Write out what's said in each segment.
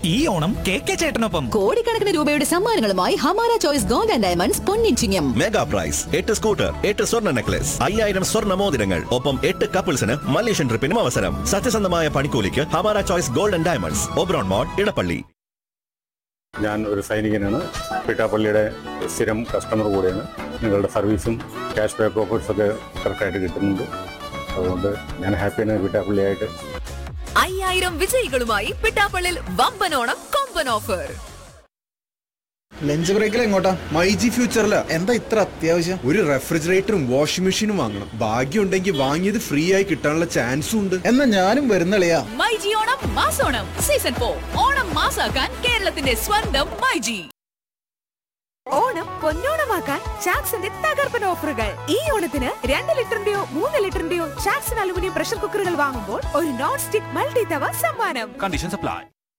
ഈ Onam K K ചേട്ടനൊപ്പം കോടിക്കണക്കിന് രൂപയുടെ സമ്മാനങ്ങളുമായി Hamara choice gold and diamonds പൊന്നിച്ചിങ്ങം മെഗാ പ്രൈസ് എട്ട് സ്കൂട്ടർ എട്ട് സ്വർണ്ണ നെക്ലസ് അയ്യായിരം സ്വർണ്ണ മോതിരങ്ങൾ ഒപ്പം എട്ട് കപ്പിൾസിന് മലേഷ്യൻ ട്രിപ്പിനും അവസരം സത്യസന്ധമായ പണിക്കൂലിക്ക് Hamara choice gold and diamonds Oberon മോഡ് ഇടപ്പള്ളി ഞാൻ ഒരു സൈനികനാണ് പിട്ടാപ്പള്ളിയുടെ സ്ഥിരം കസ്റ്റമർ കൂടെയാണ് നിങ്ങളുടെ സർവീസും ക്യാഷ് ബാക്ക് ഓഫേഴ്സ് ഒക്കെ കറക്റ്റായിട്ട് കിട്ടുന്നുണ്ട് അതുകൊണ്ട് ഞാൻ ഹാപ്പിയാണ് പിട്ടാപ്പള്ളിയായിട്ട് അയ്യായിരം വിജയികളുമായി പിട്ടാപ്പള്ളിൽ വമ്പനോണം കൊമ്പൻ ഓഫർ ലഞ്ച് ബ്രേക്കിൽ എങ്ങോട്ടാ മൈ ജി ഫ്യൂച്ചറില് എന്താ ഇത്ര അത്യാവശ്യം ഒരു റെഫ്രിജറേറ്ററും വാഷിംഗ് മെഷീനും വാങ്ങണം ഭാഗ്യം ഉണ്ടെങ്കിൽ വാങ്ങിയത് ഫ്രീ ആയി കിട്ടാനുള്ള ചാൻസും ഉണ്ട് എന്നാ ഞാനും വരുന്നളിയാ മൈജി ഓണം മാസോണം സീസൺ ഫോർ ഓണം മാസാക്കാൻ കേരളത്തിന്റെ സ്വന്തം മൈജി ഓണം പൊന്നോണമാക്കാൻ ചാക്സിന്റെ തകർപ്പൻ ഓഫറുകൾ ഈ ഓണത്തിന് രണ്ട് ലിറ്ററിന്റെയോ മൂന്ന് ലിറ്ററിന്റെയോ ചാക്സൺ അലുമിനിയം പ്രഷർ കുക്കറുകൾ വാങ്ങുമ്പോൾ ഒരു നോൺ സ്റ്റിക് മൾട്ടി തവ സമ്മാനം കണ്ടീഷൻ സപ്ലൈ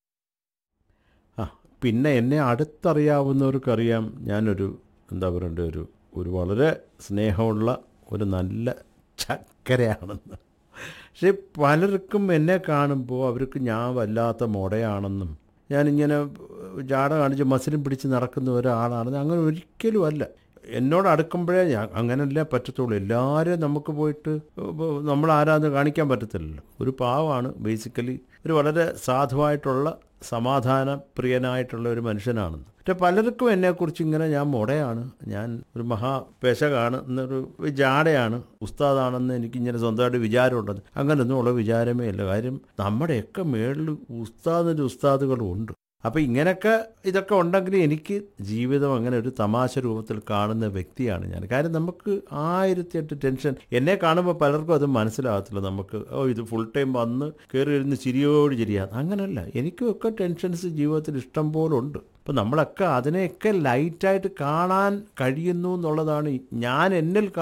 ആ പിന്നെ എന്നെ അടുത്തറിയാവുന്നവർക്കറിയാം ഞാനൊരു എന്താ പറയണ്ട ഒരു ഒരു വളരെ സ്നേഹമുള്ള ഒരു നല്ല ചക്കരയാണെന്ന് പക്ഷേ പലർക്കും എന്നെ കാണുമ്പോൾ അവർക്ക് ഞാൻ വല്ലാത്ത മുടയാണെന്നും ഞാനിങ്ങനെ ജാട കാണിച്ച് മസിലും പിടിച്ച് നടക്കുന്ന ഒരാളാണെന്ന് അങ്ങനെ ഒരിക്കലും അല്ല എന്നോട് അടുക്കുമ്പോഴേ ഞാൻ അങ്ങനല്ലേ പറ്റത്തുള്ളൂ എല്ലാവരും നമുക്ക് പോയിട്ട് നമ്മൾ ആരാന്ന് കാണിക്കാൻ പറ്റത്തില്ലല്ലോ ഒരു പാവമാണ് ബേസിക്കലി ഒരു വളരെ സാധുവായിട്ടുള്ള സമാധാന പ്രിയനായിട്ടുള്ള ഒരു മനുഷ്യനാണെന്ന് പക്ഷെ പലർക്കും എന്നെക്കുറിച്ച് ഇങ്ങനെ ഞാൻ മുടയാണ് ഞാൻ ഒരു മഹാപേശകാണ് എന്നൊരു ജാടയാണ് ഉസ്താദാണെന്ന് എനിക്കിങ്ങനെ സ്വന്തമായിട്ട് വിചാരമുണ്ടെന്ന് അങ്ങനെയൊന്നും ഉള്ള വിചാരമേ ഇല്ല കാര്യം നമ്മുടെയൊക്കെ മേളിൽ ഉസ്താദിൻ്റെ ഉസ്താദുകളും ഉണ്ട് അപ്പോൾ ഇങ്ങനെയൊക്കെ ഇതൊക്കെ ഉണ്ടെങ്കിൽ എനിക്ക് ജീവിതം അങ്ങനെ ഒരു തമാശ രൂപത്തിൽ കാണുന്ന വ്യക്തിയാണ് ഞാൻ കാര്യം നമുക്ക് ആയിരത്തിയെട്ട് ടെൻഷൻ എന്നെ കാണുമ്പോൾ പലർക്കും അത് മനസ്സിലാകത്തില്ല നമുക്ക് ഓ ഇത് ഫുൾ ടൈം വന്ന് കയറി ഇരുന്ന് ചിരിയോട് ചിരിയാണ് അങ്ങനെയല്ല എനിക്കുമൊക്കെ ടെൻഷൻസ് ജീവിതത്തിൽ ഇഷ്ടം പോലെ ഉണ്ട് അപ്പം നമ്മളൊക്കെ അതിനെയൊക്കെ ലൈറ്റായിട്ട് കാണാൻ കഴിയുന്നു എന്നുള്ളതാണ് ഞാൻ എന്നിൽ